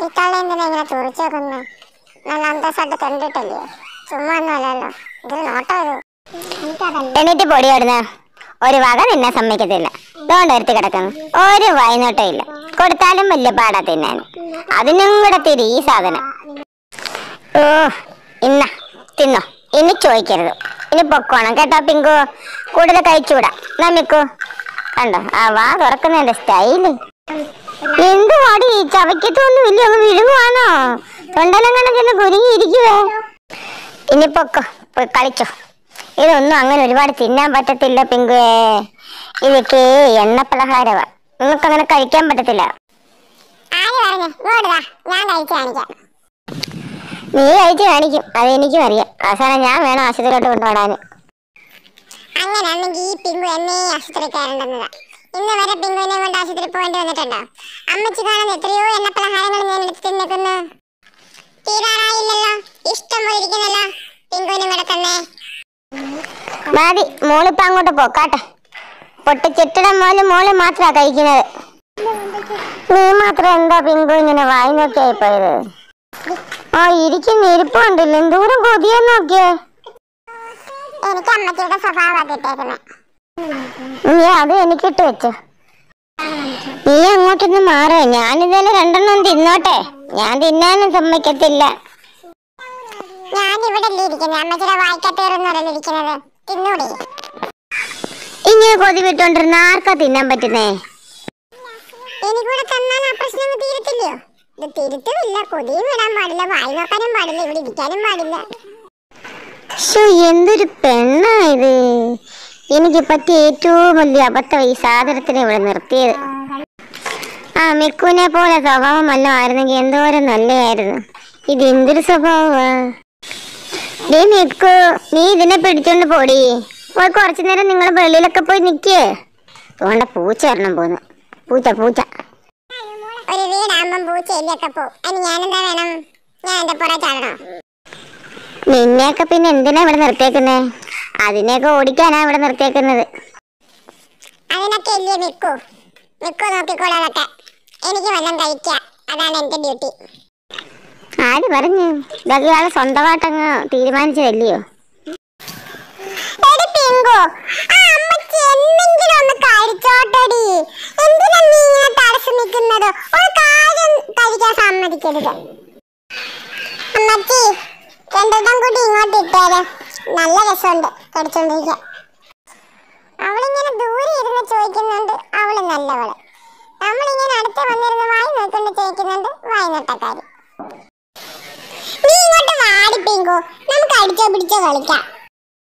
ഇത്തള്ള എന്തിനാ ഇങ്ങനെ തുറച്ചു വെക്കുന്നു നല്ല അന്തസ്സായിട്ട് കണ്ടിട്ടില്ലേ ചുമ്മാ ഒന്നുമല്ലല്ലോ ഇതൊരു നോട്ടം ഇത് എണീറ്റ് പൊടി ഓടുന്ന ഒരു വക നിന്നെ സമ്മതിക്കത്തില്ല ഇതുകൊണ്ട് എടുത്ത് കിടക്കുന്നു ഒരു വൈനോട്ടം ഇല്ല കൊടുത്താലും വലിയ പാടാ തിന്നാൻ അതിനും കൂടെ തിരി ഈ സാധനം ഓ ഇന്ന തിന്നോ ഇനി ചോദിക്കരുത് ഇനി പൊക്കോണം കേട്ടോ പിങ്കു കൂടുതൽ കഴിച്ചുകൂടാ നമ്മിക്കു കണ്ടോ ആ വാ തുറക്കുന്നതിന്റെ സ്റ്റൈല് എന്ത് പാടി ചവയ്ക്കത്തൊന്നും ഇല്ല അങ്ങ് വിഴുങ്ങുവാണോ തൊണ്ടലങ്ങനെ ചെന്ന് കുരുങ്ങിയിരിക്കുവേ ഇനി പൊക്കോ പോയി കളിച്ചോ ഇതൊന്നും അങ്ങനെ ഒരുപാട് തിന്നാൻ പറ്റത്തില്ല പിങ്കുവേ ഇതൊക്കെ എണ്ണ പലഹാരമാ നിങ്ങൾക്ക് അങ്ങനെ കഴിക്കാൻ പറ്റത്തില്ല ആര് പറഞ്ഞു ഇങ്ങോട്ടാ ഞാൻ കഴിച്ചു കാണിക്കാം നീ കഴിച്ച് കാണിക്കും അത് എനിക്കും അറിയാം അവസാനം ഞാൻ വേണം ആശുപത്രിയിലോട്ട് കൊണ്ടുപോടാൻ അങ്ങനെയാണെങ്കിൽ ഈ പിങ്കു എന്നേ ആശുപത്രിക്കാരുണ്ടെന്നതാ ഇന്ന് വരെ പിങ്കുവിനെ കൊണ്ട് ആശുപത്രി പോകേണ്ടി വന്നിട്ടുണ്ടോ അമ്മച്ചി കാണുന്ന എത്രയോ എണ്ണ പലഹാരങ്ങൾ ഞാൻ എടുത്ത് തിന്നിക്കുന്നു തീരാറായില്ലല്ലോ ഇഷ്ടം പോലെ ഇരിക്കുന്നല്ലോ പിങ്കുവിനും കൂടെ തന്നെ മതി മോളിപ്പോ അങ്ങോട്ട് പോക്കാട്ടെ പൊട്ടിച്ചിട്ടിട മോല് മോള് മാത്രാ കഴിക്കുന്നത് നീ മാത്രം എന്താ പിങ്കു ഇങ്ങനെ വായി നോക്കിയായി പോയത് ആ ഇരിക്കുന്ന ഇരിപ്പുണ്ടല്ലോ എന്തോരം കൊതിയാ നോക്കിയേ എനിക്ക് അമ്മച്ചിയുടെ സ്വഭാവം കിട്ടേക്കുന്നത് നീ അത് എനിക്കിട്ട് വെച്ചു നീ അങ്ങോട്ടൊന്ന് മാറോ ഞാനിതേലെ രണ്ടെണ്ണം തിന്നോട്ടെ ഞാൻ തിന്നാനും സമ്മതിക്കത്തില്ല ഞാൻ ഇവിടെ അല്ലേ ഇരിക്കുന്നത് അമ്മച്ചിയുടെ വായിക്കത്തേറൊന്നുമല്ലോ ഇരിക്കുന്നത് തിന്നൂടെ ഇങ്ങനെ കൊതി വിട്ടോണ്ടിരുന്ന ആർക്കാ തിന്നാൻ പറ്റുന്നേ എനിക്കൂടെ തന്നാൽ ആ പ്രശ്നം തീരത്തില്ലയോ ഇത് തിരുത്തുമില്ല കൊതിയും വിടാൻ പാടില്ല വായി നോക്കാനും പാടില്ല ഇവിടെ ഇരിക്കാനും പാടില്ല ശ്ശോ, എന്തൊരു പെണ്ണാ ഇത് എനിക്ക് പറ്റിയ ഏറ്റവും വലിയ അബദ്ധം ഈ സാധനത്തിനെ ഇവിടെ നിർത്തിയത് ആ മിക്കുവിനെ പോലെ സ്വഭാവം വല്ല ആയിരുന്നെങ്കിൽ എന്തോരം നല്ലതായിരുന്നു ഇത് എന്തൊരു സ്വഭാവമാ നീ മിക്കു നീ ഇതിനെ പിടിച്ചോണ്ട് പോടി പോയി കുറച്ചു നേരം നിങ്ങൾ വെളിയിലൊക്കെ പോയി നിക്കേ അതുകൊണ്ട് പൂച്ച വരണം പോന്ന് പൂച്ച പൂച്ച ഒരു വീടാകുമ്പം പൂച്ചയിലൊക്കെ പോവും അതിന് ഞാനെന്താ വേണം ഞാൻ എന്റെ പുറകെ ചാടണോ നിന്നെയൊക്കെ പിന്നെ എന്തിനാ ഇവിടെ നിർത്തിയേക്കുന്നേ അതിനെയൊക്കെ ഓടിക്കാനാ ഇവിടെ നിർത്തിയേക്കുന്നത് അതിനൊക്കെ ഇല്ലേ മിക്കു മിക്കു നോക്കിക്കോളൂ അതൊക്കെ എനിക്ക് വല്ലതും കഴിക്കുക അതാണ് എന്റെ ഡ്യൂട്ടി ആര് പറഞ്ഞു ഇതൊക്കെ ഇയാള് സ്വന്തമായിട്ടങ്ങ് തീരുമാനിച്ചതല്ലയോ എടി പിങ്കു ആ അമ്മച്ചി എന്തെങ്കിലും ഒന്ന് കഴിച്ചോട്ടെടി എന്തിനാ നീ ഇങ്ങനെ തടസ്സം നിൽക്കുന്നത് ഒരു കാര്യം കഴിക്കാൻ സമ്മതിക്കരുത് അമ്മച്ചി രണ്ടെണ്ണം കൂടി ഇങ്ങോട്ട് ഇട്ടേരെ നല്ല രസമുണ്ട് കടിച്ചോണ്ടിരിക്കാൻ അവളിങ്ങനെ ദൂരെ ഇരുന്ന് ചോദിക്കുന്നുണ്ട് അവള് നല്ലവള് നമ്മളിങ്ങനെ അടുത്ത് വന്നിരുന്ന് വായി നോക്കൊണ്ട് ചോദിക്കുന്നുണ്ട് വായി നട്ടക്കാരി നീ ഇങ്ങോട്ട് വാടി പിങ്കു നമുക്ക് അടിച്ചോ പിടിച്ചോ കളിക്കാം